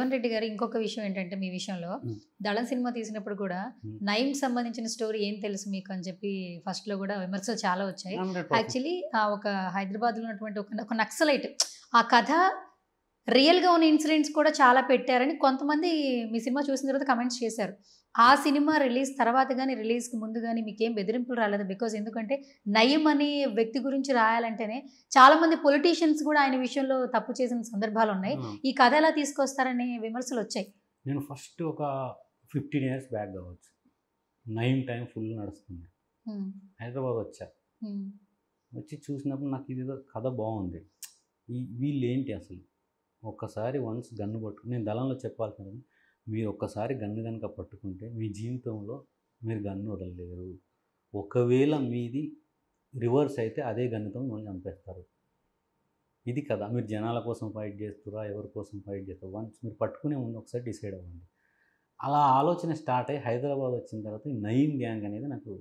జీవన్ రెడ్డి గారు ఇంకొక విషయం ఏంటంటే మీ విషయంలో Hmm. దళం సినిమా తీసినప్పుడు కూడా Hmm. నయం సంబంధించిన స్టోరీ ఏం తెలుసు మీకు అని చెప్పి ఫస్ట్ లో కూడా విమర్శలు చాలా వచ్చాయి 100% యాక్చువల్లీ ఆ ఒక హైదరాబాద్లో ఉన్నటువంటి ఒక ఒక నక్సలైట్ ఆ కథ రియల్గా ఉన్న ఇన్సిడెంట్స్ కూడా చాలా పెట్టారని కొంతమంది మీ సినిమా చూసిన తర్వాత కమెంట్స్ చేశారు ఆ సినిమా రిలీజ్ తర్వాత కానీ రిలీజ్కి ముందు కానీ మీకేం బెదిరింపులు రాలేదు బికాజ్ ఎందుకంటే నయం అనే వ్యక్తి గురించి రాయాలంటేనే చాలామంది పొలిటీషియన్స్ కూడా ఆయన విషయంలో తప్పు చేసిన సందర్భాలు ఉన్నాయి ఆ. ఈ కథ ఎలా తీసుకొస్తారనే విమర్శలు వచ్చాయి నేను ఫస్ట్ ఒక ఫిఫ్టీన్ ఇయర్స్ బ్యాక్ కావచ్చు నైన్ టైం ఫుల్ నడుస్తుంది Hmm. హైదరాబాద్ వచ్చా Hmm. వచ్చి చూసినప్పుడు నాకు ఇది కథ బాగుంది ఈ వీళ్ళు ఏంటి అసలు ఒక్కసారి వన్స్ గన్ను పట్టుకుని నేను దళంలో చెప్పాల్సింది మీరు ఒక్కసారి గన్ను కనుక పట్టుకుంటే మీ జీవితంలో మీరు గన్ను వదలలేరు ఒకవేళ మీది రివర్స్ అయితే అదే గన్నుతో మిమ్మల్ని చంపేస్తారు ఇది కదా మీరు జనాల కోసం ఫైట్ చేస్తారా ఎవరి కోసం ఫైట్ చేస్తారు వన్స్ మీరు పట్టుకునే ముందు ఒకసారి డిసైడ్ అవ్వండి అలా ఆలోచన స్టార్ట్ అయ్యి హైదరాబాద్ వచ్చిన తర్వాత ఈ నయీం గ్యాంగ్ అనేది నాకు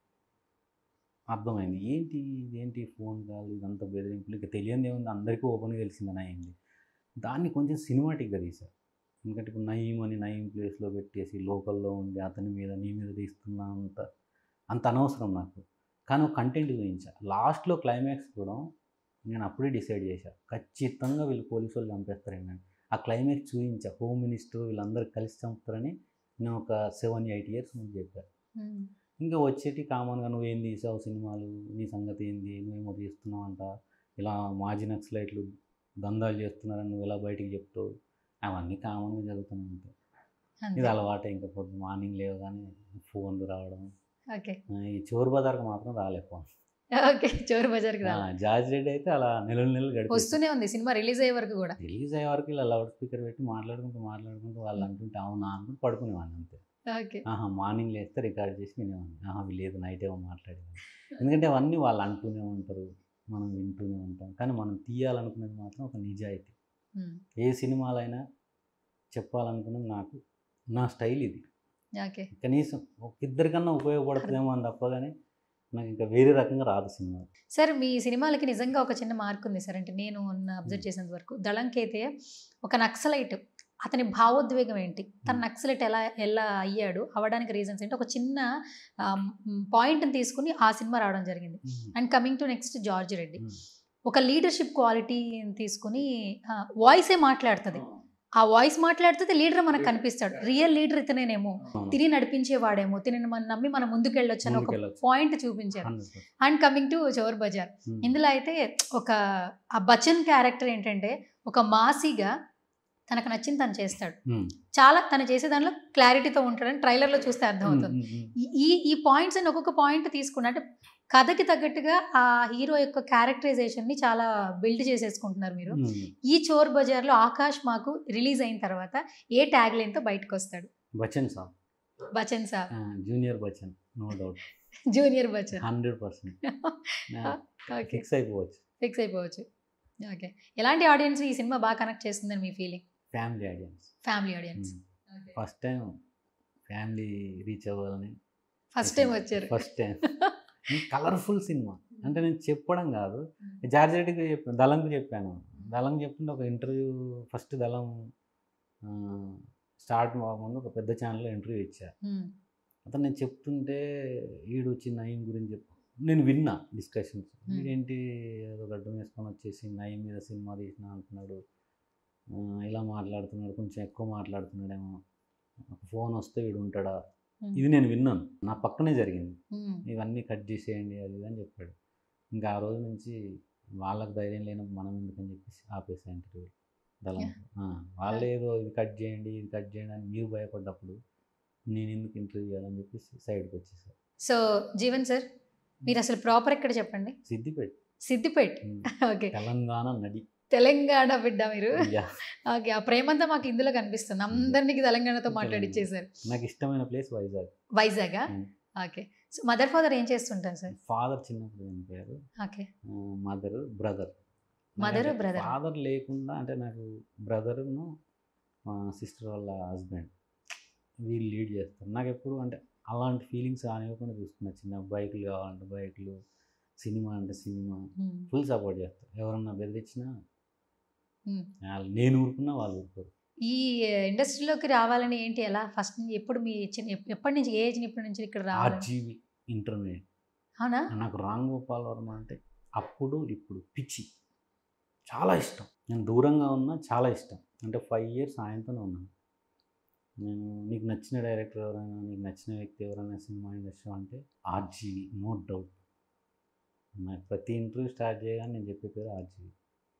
అర్థమైంది ఏంటి ఇదేంటి ఫోన్ కాల్ ఇదంతా బెదిరింపులు ఇక తెలియదు ఏముంది అందరికీ ఓపెన్గా తెలిసిందని అయింది దాన్ని కొంచెం సినిమాటిక్గా తీశారు ఎందుకంటే ఇప్పుడు నయీం అని నయీం ప్లేస్లో పెట్టేసి లోకల్లో ఉండి అతని మీద నీ మీద తీస్తున్నా అంత అంత అనవసరం నాకు కానీ ఒక కంటెంట్ చూపించా లాస్ట్లో క్లైమాక్స్ కూడా నేను అప్పుడే డిసైడ్ చేశా ఖచ్చితంగా వీళ్ళు పోలీసు వాళ్ళు చంపేస్తారని ఆ క్లైమాక్స్ చూపించా హోమ్ మినిస్టర్ వీళ్ళందరూ కలిసి చంపుతారని నేను ఒక సెవెన్ ఎయిట్ ఇయర్స్ ముందు చెప్పాను Hmm. ఇంకా వచ్చేటి కామన్గా నువ్వేం తీసావు సినిమాలు నీ సంగతి ఏంది నువ్వేమో తీస్తున్నావు అంట ఇలా మాజీ నక్సలైట్లు దందాలు చేస్తున్నారని నువ్వు ఇలా బయటికి చెప్తావు అవన్నీ కామన్గా జరుగుతున్నాయి అంతే అంతే. ఇది అలవాటే ఇంకా పొద్దు మార్నింగ్ లేవగానే ఫోన్లు రావడం ఓకే ఆ, ఈ చోరు బజార్కి మాత్రం రాలే ఫోన్ ఓకే చోరు బజార్కి రా జార్జ్ రెడ్డి అయితే అలా నెలలు నెలలు గడిపి వస్తూనే ఉంది సినిమా రిలీజ్ అయ్యే వరకు కూడా రిలీజ్ అయ్యే వరకు ఇలా లౌడ్ స్పీకర్ పెట్టి మాట్లాడుకుంటూ మాట్లాడుకుంటూ వాళ్ళు అంటుంటే అవునా అనుకుంటూ పడుకునేవాడిని అంతే ఓకే ఆహా మార్నింగ్ లేస్తే రికార్డ్ చేసి వినేవాడిని ఆహా లేదు నైట్ ఏమో మాట్లాడేవాడిని ఎందుకంటే అవన్నీ వాళ్ళు అంటూనే ఉంటారు మనం వింటూనే ఉంటాం కానీ మనం తీయాలనుకునేది మాత్రం ఒక నిజాయితీ Hmm. ఏ సినిమాలైనా చెప్పాలనుకున్నది నాకు నా స్టైల్ ఇది ఓకే కనీసం ఒక ఇద్దరికన్నా ఉపయోగపడుతుందేమో అని తప్ప కానీ నాకు ఇంకా వేరే రకంగా రాదు సినిమా సార్ మీ సినిమాలకి నిజంగా ఒక చిన్న మార్క్ ఉంది సార్ అంటే నేను అబ్జర్వ్ చేసినంత వరకు దళంకైతే ఒక నక్సలైట్ అతని భావోద్వేగం ఏంటి తన నక్సలైట్ ఎలా ఎలా అయ్యాడు అవడానికి రీజన్స్ ఏంటి ఒక చిన్న పాయింట్ని తీసుకుని ఆ సినిమా రావడం జరిగింది and coming to next George Reddy ఒక లీడర్షిప్ క్వాలిటీ తీసుకుని వాయిసే మాట్లాడుతుంది ఆ వాయిస్ మాట్లాడుతుంది లీడర్ మనకు కనిపిస్తాడు రియల్ లీడర్ ఇతనేనేమో తిని నడిపించేవాడేమో తిని మనం నమ్మి మనం ముందుకెళ్ళొచ్చు అని ఒక ముందుకెళ్ళొచ్చు. పాయింట్ చూపించారు 100%. And coming to Chor Bazaar Hmm. ఇందులో అయితే ఒక ఆ బచ్చన్ క్యారెక్టర్ ఏంటంటే ఒక మాసిగా తనకు నచ్చింది తను చేస్తాడు Hmm. చాలా తను చేసే దానిలో క్లారిటీతో ఉంటాడని ట్రైలర్లో చూస్తే అర్థమవుతుంది Hmm, hmm, hmm. ఈ- ఈ ఈ పాయింట్స్ అని ఒక్కొక్క పాయింట్ తీసుకున్నా అంటే కథకి తగ్గట్టుగా ఆ హీరో యొక్క క్యారెక్టరైజేషన్ని చాలా బిల్డ్ చేసేసుకుంటున్నారు మీరు Hmm. ఈ చోర్ బజార్లో ఆకాష్ మాకు రిలీజ్ అయిన తర్వాత ఏ ట్యాగ్ లైన్తో బయటకు వస్తాడు Bachchan saab Bachchan sir junior Bachchan no doubt junior Bachchan hundred percent okay fix అయిపోవచ్చు ఫిక్స్ అయిపోవచ్చు ఓకే ఎలాంటి ఆడియన్స్ ఈ సినిమా బాగా కనెక్ట్ చేస్తుందని మీ feeling family audience family audience first time family reach అవ్వాలని ఫస్ట్ టైం వచ్చారు ఫస్ట్ టైం కలర్ఫుల్ సినిమా అంటే నేను చెప్పడం కాదు జార్జ్ రెడ్డికి చెప్పాను దళంకి చెప్పాను దళం చెప్తుంటే ఒక ఇంటర్వ్యూ ఫస్ట్ దళం స్టార్ట్ ముందు ఒక పెద్ద ఛానల్లో ఇంటర్వ్యూ ఇచ్చా Hmm. అతను నేను చెప్తుంటే ఈడు వచ్చి నయం గురించి చెప్పు నేను విన్నా డిస్కషన్స్ Hmm. వీడేంటి ఏదో గడ్డం వేసుకొని వచ్చేసి నయం మీద సినిమా తీసిన అంటున్నాడు ఆ, ఇలా మాట్లాడుతున్నాడు కొంచెం ఎక్కువ మాట్లాడుతున్నాడేమో ఒక ఫోన్ వస్తే వీడు ఉంటాడా Hmm. ఇది నేను విన్నాను నా పక్కనే జరిగింది Hmm. ఇవన్నీ కట్ చేసేయండి అది ఇది అని చెప్పాడు ఇంకా ఆ రోజు నుంచి వాళ్ళకి ధైర్యం లేనప్పుడు మనం ఎందుకని చెప్పేసి ఆపేసా ఇంటర్వ్యూ దళం ఆ, వాళ్ళే ఏదో ఇది కట్ చేయండి ఇది కట్ చేయండి అని మీరు భయపడ్డప్పుడు నేను ఎందుకు ఇంటర్వ్యూ చేయాలని చెప్పేసి సైడ్కి వచ్చేసా సో జీవన్ సార్ మీరు అసలు ప్రాపర్ ఎక్కడ చెప్పండి సిద్దిపేట సిద్దిపేట్ ఉమ్, ఓకే తెలంగాణ నడి తెలంగాణ బిడ్డ మీరు యా. ఓకే ఆ ప్రేమంతా మాకు ఇందులో కనిపిస్తుంది అందరినీ తెలంగాణతో మాట్లాడిచ్చేసారు నాకు ఇష్టమైన ప్లేస్ వైజాగ్ వైజాగా um. Okay so mother father ఏం చేస్తుంటారు సార్ ఫాదర్ చిన్నప్పుడు చనిపోయారు okay mother brother Mother, brother. Father లేకుండా అంటే నాకు బ్రదర్ను మా సిస్టర్ వాళ్ళ హస్బెండ్ వీళ్ళు లీడ్ చేస్తారు నాకు ఎప్పుడు అంటే అలాంటి ఫీలింగ్స్ రానివ్వకుండా చూసుకున్నా చిన్న బైకులు కావాలంటే బైకులు సినిమా అంటే సినిమా ఫుల్ సపోర్ట్ చేస్తారు ఎవరన్నా బెదిరించినా Hmm. వాళ్ళు నేను ఊరుకున్నా వాళ్ళు ఊరుకోరు ఈ ఇండస్ట్రీలోకి రావాలని ఏంటి ఎలా ఫస్ట్ నుంచి ఎప్పుడు మీ చిన్న ఎప్- ఎప్పటి నుంచి ఏ ఏజ్ ఎప్పటి నుంచి ఇక్కడ రావాలని ఆర్జీవి ఇంటర్మీడియట్ అవునా నాకు రామ్ గోపాల్ వర్మ అంటే అప్పుడు ఇప్పుడు పిచ్చి చాలా ఇష్టం నేను దూరంగా ఉన్నా చాలా ఇష్టం అంటే ఫైవ్ ఇయర్స్ ఆయనతోనే ఉన్నాను నేను నీకు నచ్చిన డైరెక్టర్ ఎవరైనా నీకు నచ్చిన వ్యక్తి ఎవరైనా సినిమా ఇండస్ట్రీ అంటే ఆర్జీవి నో డౌట్ నాకు ప్రతి ఇంటర్వ్యూ స్టార్ట్ చేయగానే నేను చెప్పే పేరు ఆర్జీవి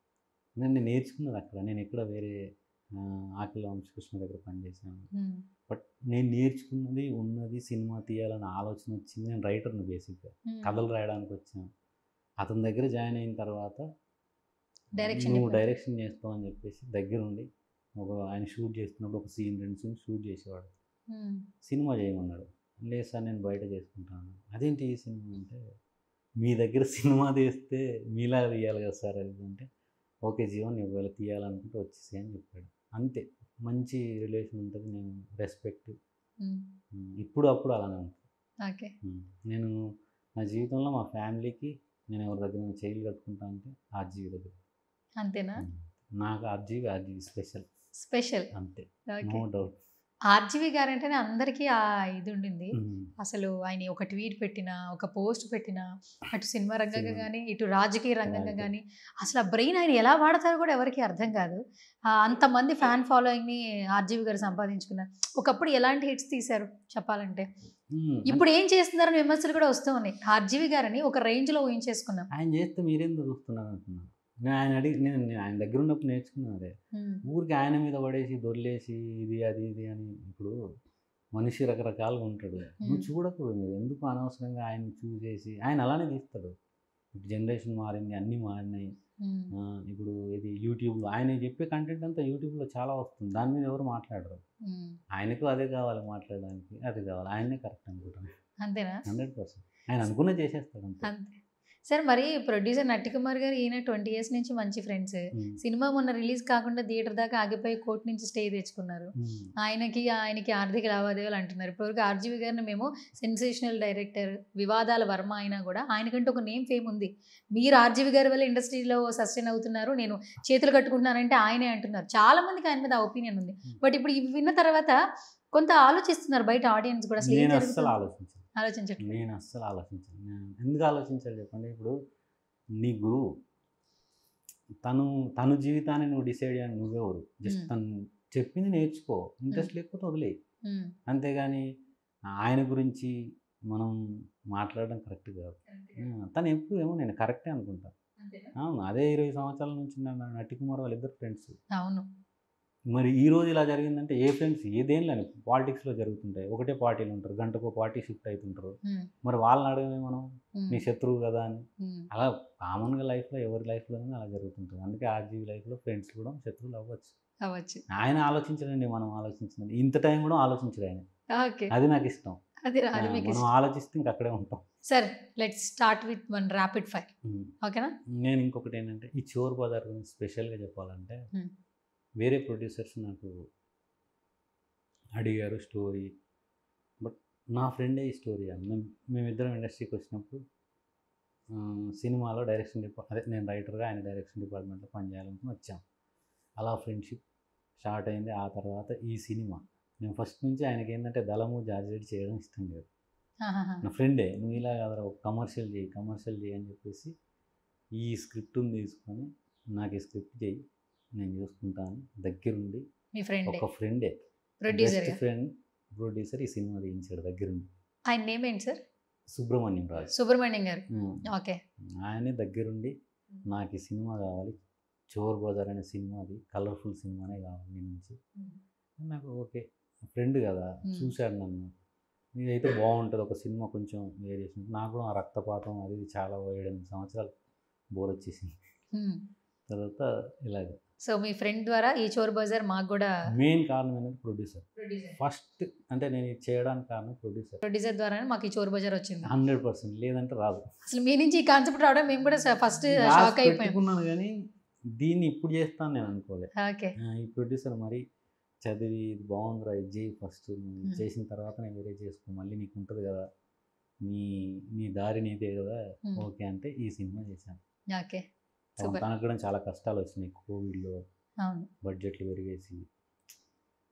నేను నేను నేర్చుకున్నది అక్కడ నేను ఎక్కడ వేరే ఆ, ఆకిల వంశకృష్ణ దగ్గర పనిచేశాను ఉమ్, బట్ నేను నేర్చుకున్నది ఉన్నది సినిమా తీయాలని ఆలోచన వచ్చింది నేను రైటర్ని బేసిక్గా ఉమ్. కథలు రాయడానికి వచ్చాను అతని దగ్గర జాయిన్ అయిన తర్వాత Direction నువ్వు చెప్పాడు. డైరెక్షన్ చేస్తావు అని చెప్పేసి దగ్గరుండి ఒక ఆయన షూట్ చేస్తున్నప్పుడు ఒక సీన్ రెండు సీన్ షూట్ చేసేవాడు ఉమ్, సినిమా చేయమన్నాడు లేదు సార్ నేను బయట చేసుకుంటాను అదేంటి ఈ సినిమా అంటే మీ దగ్గర సినిమా తీస్తే మీలా తీయాలి కదా సార్ అది ఇది అంటే ఓకే జీవన్ నువ్వు ఒకవేళ తీయాలనుకుంటే వచ్చేసి అని చెప్పాడు అంతే మంచి రిలేషన్ ఉంటుంది నేను రెస్పెక్ట్ ఉమ్, ఇప్పుడు అప్పుడు అలానే ఉంటుంది ఓకే ఉమ్. నేను నా జీవితంలో మా ఫ్యామిలీకి నేను ఎవరి దగ్గర చేయలు కట్టుకుంటా అంటే ఆర్జీవి దగ్గర అంతేనా ఉమ్. నాకు ఆర్జీవి ఆర్జీవి స్పెషల్ స్పెషల్ అంతే okay no doubt RGV garu అంటేనే అందరికీ ఆ ఇది ఉండింది అసలు ఆయన ఒక ట్వీట్ పెట్టినా ఒక పోస్ట్ పెట్టినా అటు సినిమా రంగంగా సినిమా. కానీ ఇటు రాజకీయ రంగంగా రాజకీయ. కానీ అసలు ఆ బ్రెయిన్ ఆయన ఎలా వాడతారో కూడా ఎవరికి అర్థం కాదు ఆ, అంతమంది ఫ్యాన్ ఫాలోయింగ్ని ఆర్జీవి గారు సంపాదించుకున్నారు ఒకప్పుడు ఎలాంటి హిట్స్ తీశారు చెప్పాలంటే ఇప్పుడు ఏం చేస్తున్నారని విమర్శలు కూడా వస్తూ ఉన్నాయి ఆర్జీవి గారిని ఒక రేంజ్లో ఊహించేసుకున్నాం ఆయన చేస్తే మీరెందుకు చూస్తున్నారు అంటున్నాను నేను ఆయన అడిగి నేను నేను ఆయన దగ్గర ఉన్నప్పుడు నేర్చుకున్నాను అదే ఉమ్, ఊరికి ఆయన మీద పడేసి దొర్లేసి ఇది అది ఇది అని ఇప్పుడు మనిషి రకరకాలుగా ఉంటాడు నువ్వు చూడకూడదు మీరు ఎందుకు అనవసరంగా ఆయన చూసేసి ఆయన అలానే తీస్తాడు ఇప్పుడు జనరేషన్ మారింది అన్నీ మారినాయి ఉమ్, ఆ, ఇప్పుడు ఇది యూట్యూబ్లో ఆయన చెప్పే కంటెంట్ అంతా యూట్యూబ్లో చాలా వస్తుంది దాని మీద ఎవరు మాట్లాడరు ఉమ్. ఆయనకు అదే కావాలి మాట్లాడడానికి అది కావాలి ఆయనే కరెక్ట్ అనుకుంటాను అంతేనా హండ్రెడ్ పర్సెంట్ ఆయన అనుకున్న చేసేస్తాడు అంతే అంతే సార్ మరి ప్రొడ్యూసర్ నట్టి కుమార్ గారు ఈయన ట్వంటీ ఇయర్స్ నుంచి మంచి ఫ్రెండ్స్ ఉమ్, సినిమా మొన్న రిలీజ్ కాకుండా థియేటర్ దాకా ఆగిపోయి కోర్టు నుంచి స్టే తెచ్చుకున్నారు ఉమ్, ఆయనకి ఆయనకి ఆర్థిక లావాదేవీలు అంటున్నారు ఇప్పటివరకు ఆర్జీవి గారిని మేము సెన్సేషనల్ డైరెక్టర్ వివాదాల వర్మ అయినా కూడా ఆయనకంటే ఒక నేమ్ ఫేమ్ ఉంది మీరు ఆర్జీవి గారి వల్ల ఇండస్ట్రీలో సస్టైన్ అవుతున్నారు నేను చేతులు కట్టుకుంటున్నానంటే ఆయనే అంటున్నారు చాలా మందికి ఆయన మీద ఒపీనియన్ ఉంది బట్ ఇప్పుడు ఇవి విన్న తర్వాత కొంత ఆలోచిస్తున్నారు బయట ఆడియన్స్ కూడా అసలు ఏం నేను జరుగుతుంది? అస్సలు ఆలోచించాను ఆలోచించట్లేదు నేను అస్సలు ఆలోచించాను నేను ఎందుకు ఆలోచించాలి చెప్పండి ఇప్పుడు నీ గురువు తను తను జీవితాన్ని నువ్వు డిసైడ్ చేయని నువ్వెవరు జస్ట్ Hmm. తను చెప్పింది నేర్చుకో ఇంట్రెస్ట్ లేకపోతే వదిలే ఉమ్, అంతేగాని ఆయన గురించి మనం మాట్లాడడం కరెక్ట్ కాదు ఆ, తను ఎప్పుడు ఏమో నేను కరెక్టే అనుకుంటా అవును అదే ఇరవై సంవత్సరాల నుంచి నన్ను నటి కుమార్ వాళ్ళిద్దరు ఫ్రెండ్స్ అవును మరి ఈ రోజు ఇలా జరిగిందంటే ఏ ఫ్రెండ్స్ ఏ దేనిలో పాలిటిక్స్లో జరుగుతుంటాయి ఒకటే పార్టీలు ఉంటారు గంటకో పార్టీ షిఫ్ట్ అవుతుంటారు ఉమ్, మరి వాళ్ళని అడగమే మనం ఉమ్, నీ శత్రువు కదా అని ఉమ్, అలా కామన్గా లైఫ్లో ఎవరి లైఫ్లోనే అలా జరుగుతుంటుంది అందుకే ఆర్జీవి లైఫ్లో ఫ్రెండ్స్ కూడా శత్రువులు అవ్వచ్చు అవ్వచ్చు ఆయన ఆలోచించడండి మనం ఆలోచించండి ఇంత టైం కూడా ఆలోచించడు ఆయన ఓకే అది నాకు ఇష్టం అది ఆ, అది మీకు మనం ఆలోచిస్తే ఇంక అక్కడే ఉంటాం సరే let's start with one rapid fire um. ఓకేనా నేను ఇంకొకటి ఏంటంటే ఈ చోర్ బజార్ గురించి స్పెషల్గా చెప్పాలంటే Hmm. వేరే ప్రొడ్యూసర్స్ నాకు అడిగారు స్టోరీ బట్ నా ఫ్రెండే ఈ స్టోరీ అన్న మేమిద్దరం ఇండస్ట్రీకి వచ్చినప్పుడు ఆ, సినిమాలో డైరెక్షన్ డిపార్ట్ అదే నేను రైటర్గా ఆయన డైరెక్షన్ డిపార్ట్మెంట్లో పనిచేయాలనుకుని వచ్చాం అలా ఫ్రెండ్షిప్ స్టార్ట్ అయింది ఆ తర్వాత ఈ సినిమా నేను ఫస్ట్ నుంచి ఆయనకి ఏంటంటే దళము జార్జెట్ చేయడం ఇష్టం లేదు ఆహాహా. నా ఫ్రెండే నువ్వు ఇలా కాదురా ఒక కమర్షియల్ చేయి కమర్షియల్ చేయి అని చెప్పేసి ఈ స్క్రిప్ట్ని తీసుకొని నాకు ఈ స్క్రిప్ట్ చేయి నేను చూసుకుంటాను దగ్గరుండి మీ ఫ్రెండ్ ఒక ఫ్రెండే ప్రొడ్యూసర్ బెస్ట్ ఫ్రెండ్ ప్రొడ్యూసర్ ఈ సినిమా తీయించాడు దగ్గరుండి ఆయన నేమ్ ఏంటి సార్ సుబ్రహ్మణ్యం రాజు సుబ్రహ్మణ్యం గారు ఉమ్. ఓకే ఆయనే దగ్గరుండి నాకు ఈ సినిమా కావాలి చోర్ బజార్ అనే సినిమాది కలర్ఫుల్ సినిమానే కావాలి నీ నుంచి నాకు ఓకే ఫ్రెండ్ కదా Hmm. చూశాడు నన్ను ఇదైతే బాగుంటుంది ఒక సినిమా కొంచెం వేరియేషన్ నాకు కూడా ఆ రక్తపాతం అది ఇది చాలా ఏడెనిమిది సంవత్సరాలు బోర్ వచ్చేసింది తర్వాత ఇలాగ సో మీ ఫ్రెండ్ ద్వారా ఈ చోర్ బజార్ మాకు కూడా మెయిన్ కారణం ఏంటంటే ప్రొడ్యూసర్ ఫస్ట్ అంటే నేను ఇది చేయడానికి కారణం ప్రొడ్యూసర్ ప్రొడ్యూసర్ ద్వారానే మాకు ఈ చోర్ బజార్ వచ్చింది హండ్రెడ్ పర్సెంట్ లేదంటే రాదు అసలు మీ నుంచి ఈ కాన్సెప్ట్ రావడం మేము కూడా ఫస్ట్ రాసి షాక్ అయిపోయాం పెట్టుకున్నాను కానీ దీన్ని ఇప్పుడు చేస్తాను నేను అనుకోలే ఓకే ఆ, ఈ ప్రొడ్యూసర్ మరి చదివి ఇది బాగుందిరా ఇది చేయి ఫస్ట్ నువ్వు Hmm. చేసిన తర్వాత నేను వేరే చేసుకో మళ్ళీ నీకు ఉంటుంది కదా నీ నీ దారి నీదే కదా Hmm. ఓకే అంటే ఈ సినిమా చేశాను ఓకే పాపం Super. తనకు కూడా చాలా కష్టాలు వచ్చినాయి కోవిడ్లో అవును బడ్జెట్లు పెరిగేసి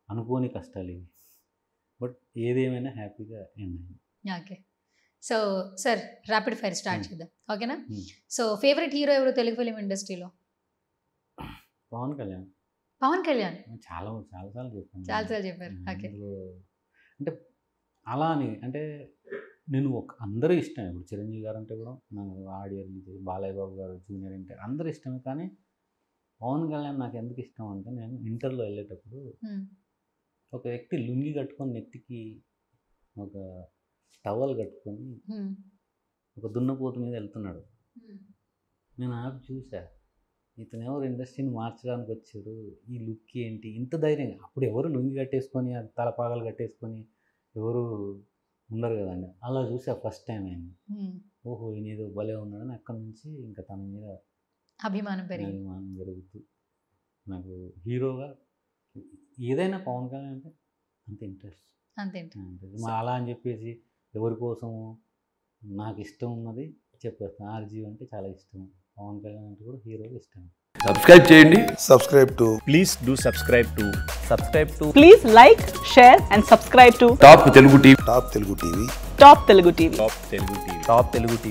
అనుకోని కష్టాలు ఇవి బట్ ఏదేమైనా హ్యాపీగా ఎండ్ అయింది okay so sir rapid fire start Hmm. చేద్దాం ఓకేనా Hmm. సో ఫేవరెట్ హీరో ఎవరు తెలుగు ఫిలిం ఇండస్ట్రీలో పవన్ కళ్యాణ్ పవన్ కళ్యాణ్ చాలా చాలాసార్లు చెప్పాను చాలాసార్లు చెప్పారు ఉమ్, ఓకే అందులో అంటే అలా అని అంటే నేను ఒక అందరూ ఇష్టమే ఇప్పుడు చిరంజీవి గారు అంటే కూడా నాకు ఆడియర్ నుంచి బాలయ్య బాబు గారు జూనియర్ ఎన్టీఆర్ అందరూ ఇష్టమే కానీ పవన్ కళ్యాణ్ నాకు ఎందుకు ఇష్టం అంటే నేను ఇంటర్లో వెళ్ళేటప్పుడు ఒక వ్యక్తి లుంగి కట్టుకొని నెత్తికి ఒక టవల్ కట్టుకొని ఒక దున్నపోతు మీద వెళ్తున్నాడు నేను ఆపి చూసా ఇతను ఎవరు ఇండస్ట్రీని మార్చడానికి వచ్చాడు ఈ లుక్ ఏంటి ఇంత ధైర్యంగా అప్పుడు ఎవరు లుంగి కట్టేసుకొని ఆ తలపాగలు కట్టేసుకొని ఎవరు ఉండరు కదండి అలా చూసా ఫస్ట్ టైం ఆయన ఓహో ఈయన ఏదో భలే ఉన్నాడని అక్కడి నుంచి ఇంకా తన మీద అభిమానం పెరిగి అభిమానం జరుగుతూ నాకు హీరోగా ఏదైనా పవన్ కళ్యాణ్ అంటే అంత ఇంట్రెస్ట్ అంతేంటి మా అలా అని చెప్పేసి ఎవరి కోసము నాకు ఇష్టం ఉన్నది చెప్పేస్తాను ఆర్జీ అంటే చాలా ఇష్టం పవన్ కళ్యాణ్ అంటే కూడా హీరోగా ఇష్టం సబ్స్క్రైబ్ చేయండి subscribe to please do subscribe to subscribe to Please like, share, and subscribe to top Telugu TV Top Telugu TV. Top Telugu TV. top telugu tv top telugu tv